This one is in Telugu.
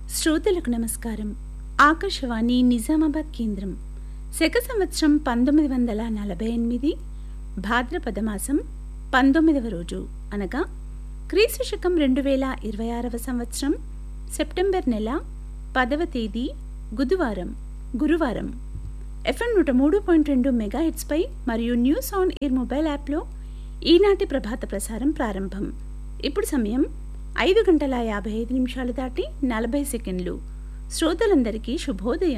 శ్రోతలకు నమస్కారం ఆకాశవాణి నిజామాబాద్ కేంద్రం శక సంవత్సరం పంతొమ్మిది వందల నలభై ఎనిమిది భాద్రపద మాసం పంతొమ్మిదవ రోజు అనగా క్రీస్తు శకం రెండు వేల ఇరవై ఆరవ సంవత్సరం సెప్టెంబర్ నెల పదవ తేదీ బుధవారం గురువారం ఎఫ్ఎం నూట మూడు పాయింట్ రెండు మెగాహెట్స్పై మరియు న్యూస్ ఆన్ ఎయిర్ మొబైల్ యాప్లో ఈనాటి ప్రభాత ప్రసారం ప్రారంభం ఇప్పుడు సమయం ఐదు గంటల యాభై ఐదు నిమిషాలు దాటి నలభై సెకండ్లు శ్రోతలందరికీ శుభోదయం